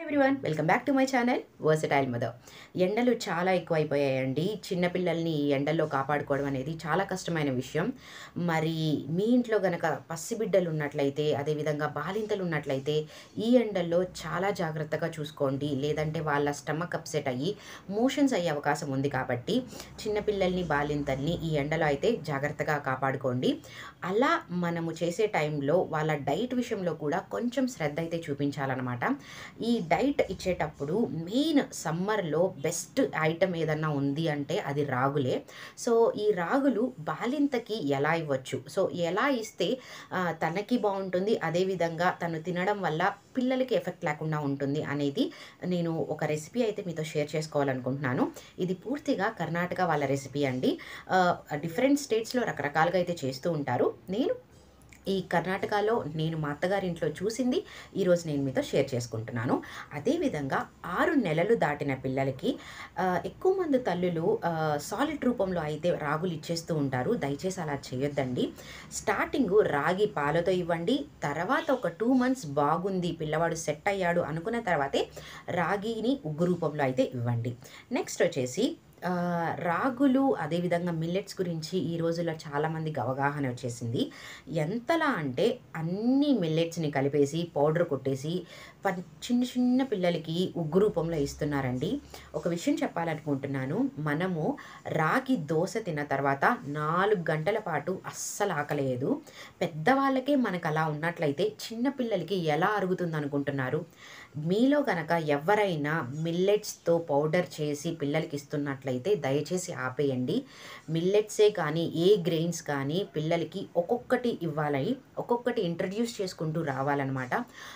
everyone welcome back to my channel versatile mother ఎండలు చాలా ఎక్కువైపోయాయండి చిన్నపిల్లల్ని ఈ ఎండల్లో కాపాడుకోవడం అనేది చాలా కష్టమైన విషయం మరి మీ ఇంట్లో గనక పసిబిడ్డలు ఉన్నట్లయితే అదేవిధంగా బాలింతలు ఉన్నట్లయితే ఈ ఎండల్లో చాలా జాగ్రత్తగా చూసుకోండి లేదంటే వాళ్ళ స్టమక్ అప్సెట్ అయ్యి మోషన్స్ అయ్యే అవకాశం ఉంది కాబట్టి చిన్నపిల్లల్ని బాలింతల్ని ఈ ఎండలో అయితే జాగ్రత్తగా కాపాడుకోండి అలా మనము చేసే టైంలో వాళ్ళ డైట్ విషయంలో కూడా కొంచెం శ్రద్ధ అయితే చూపించాలన్నమాట ఈ డైట్ ఇచ్చేటప్పుడు మెయిన్ సమ్మర్లో బెస్ట్ ఐటమ్ ఏదన్నా ఉంది అంటే అది రాగులే సో ఈ రాగులు బాలింతకి ఎలా ఇవ్వచ్చు సో ఎలా ఇస్తే ఆ, తనకి బాగుంటుంది అదేవిధంగా తను తినడం వల్ల పిల్లలకి ఎఫెక్ట్ లేకుండా ఉంటుంది అనేది నేను ఒక రెసిపీ అయితే మీతో షేర్ చేసుకోవాలనుకుంటున్నాను ఇది పూర్తిగా కర్ణాటక వాళ్ళ రెసిపీ అండి డిఫరెంట్ స్టేట్స్లో రకరకాలుగా అయితే చేస్తూ ఉంటారు నేను ఈ కర్ణాటకలో నేను మా అత్తగారింట్లో చూసింది ఈరోజు నేను మీతో షేర్ చేసుకుంటున్నాను అదేవిధంగా ఆరు నెలలు దాటిన పిల్లలకి ఆ, ఎక్కువ మంది తల్లులు సాలిడ్ రూపంలో అయితే రాగులు ఇచ్చేస్తూ ఉంటారు దయచేసి అలా చేయొద్దండి స్టార్టింగ్ రాగి పాలతో ఇవ్వండి తర్వాత ఒక టూ మంత్స్ బాగుంది పిల్లవాడు సెట్ అయ్యాడు అనుకున్న తర్వాతే రాగిని ఉగ్గు రూపంలో అయితే ఇవ్వండి నెక్స్ట్ వచ్చేసి ఆ, రాగులు అదేవిధంగా మిల్లెట్స్ గురించి ఈ రోజుల్లో చాలామందికి అవగాహన వచ్చేసింది ఎంతలా అంటే అన్ని మిల్లెట్స్ని కలిపేసి పౌడర్ కొట్టేసి ప- చిన్న చిన్న పిల్లలకి ఉగ్గు రూపంలో ఇస్తున్నారండి ఒక విషయం చెప్పాలనుకుంటున్నాను మనము రాగి దోశ తిన్న తర్వాత నాలుగు గంటల పాటు అస్సలు ఆకలేదు పెద్దవాళ్ళకే మనకు అలా ఉన్నట్లయితే చిన్న పిల్లలకి ఎలా అరుగుతుంది అనుకుంటున్నారు మీలో కనుక ఎవరైనా మిల్లెట్స్తో పౌడర్ చేసి పిల్లలకి ఇస్తున్నట్లయితే దయచేసి ఆపేయండి మిల్లెట్సే కానీ ఏ గ్రెయిన్స్ కానీ పిల్లలకి ఒక్కొక్కటి ఇవ్వాలని ఒక్కొక్కటి ఇంట్రడ్యూస్ చేసుకుంటూ రావాలన్నమాట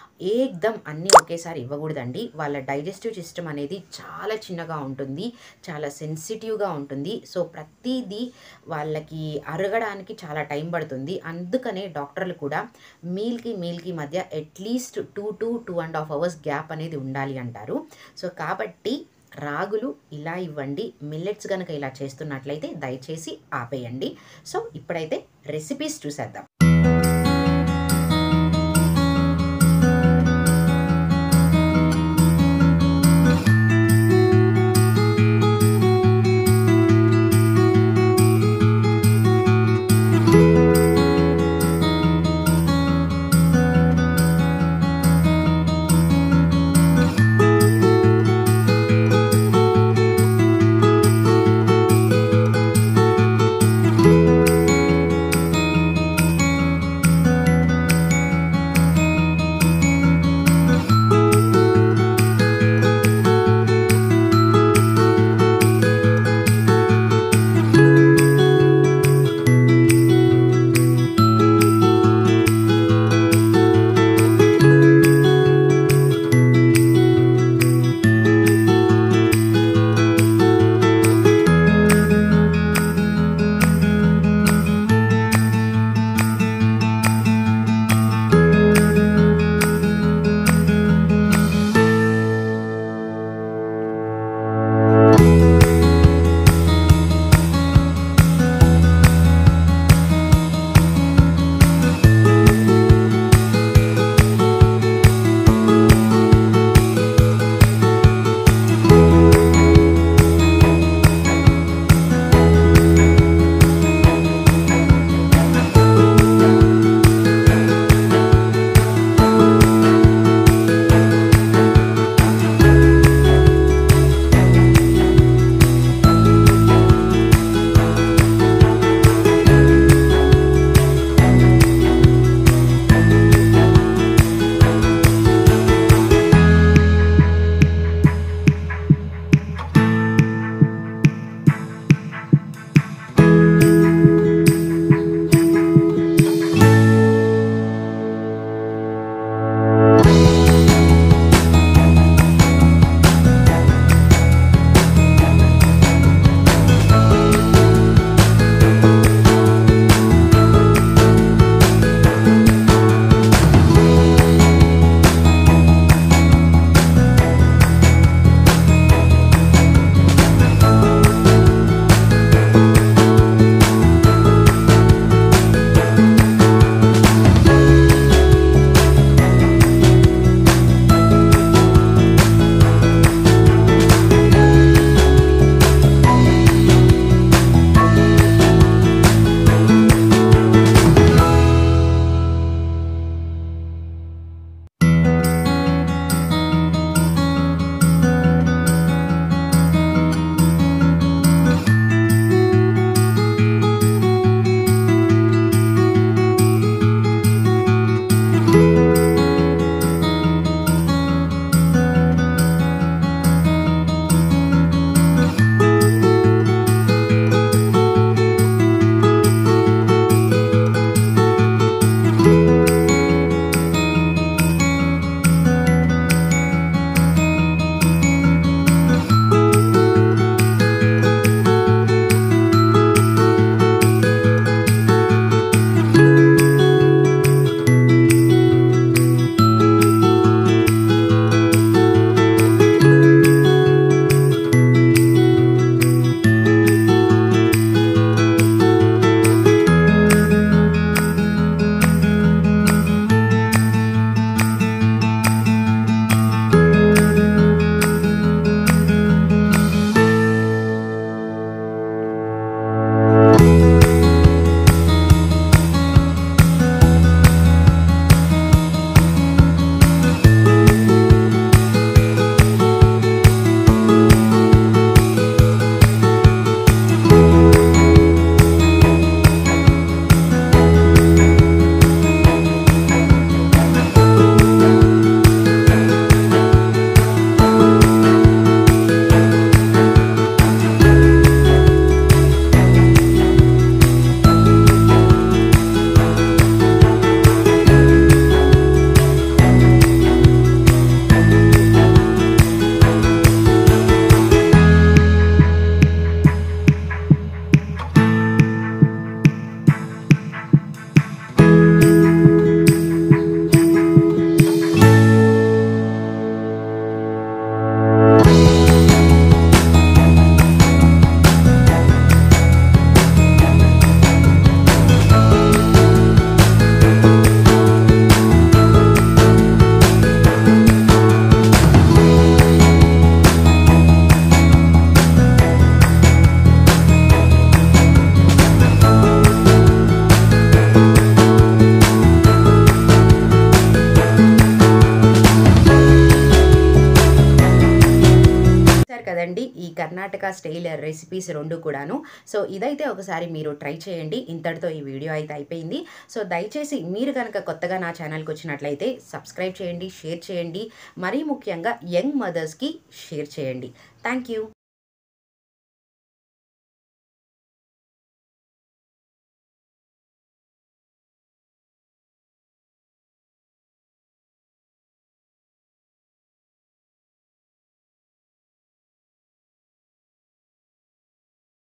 ఏకదం అన్నీ ఒకేసారి ఇవ్వకూడదండి వాళ్ళ డైజెస్టివ్ సిస్టమ్ అనేది చాలా చిన్నగా ఉంటుంది చాలా సెన్సిటివ్గా ఉంటుంది సో ప్రతిదీ వాళ్ళకి అరగడానికి చాలా టైం పడుతుంది అందుకనే డాక్టర్లు కూడా మీల్కి మీల్కి మధ్య at least two to two and half hours gap అనేది ఉండాలి అంటారు సో కాబట్టి రాగులు ఇలా ఇవ్వండి మిల్లెట్స్ కనుక ఇలా చేస్తున్నట్లయితే దయచేసి ఆపేయండి సో ఇప్పుడైతే రెసిపీస్ చూసేద్దాం కదండి ఈ కర్ణాటక స్టైల్ రెసిపీస్ రెండు కూడాను సో ఇదైతే ఒకసారి మీరు ట్రై చేయండి ఇంతటితో ఈ వీడియో అయితే అయిపోయింది సో దయచేసి మీరు కనుక కొత్తగా నా ఛానల్కి వచ్చినట్లయితే సబ్స్క్రైబ్ చేయండి షేర్ చేయండి మరీ ముఖ్యంగా యంగ్ మదర్స్కి షేర్ చేయండి థ్యాంక్ యూ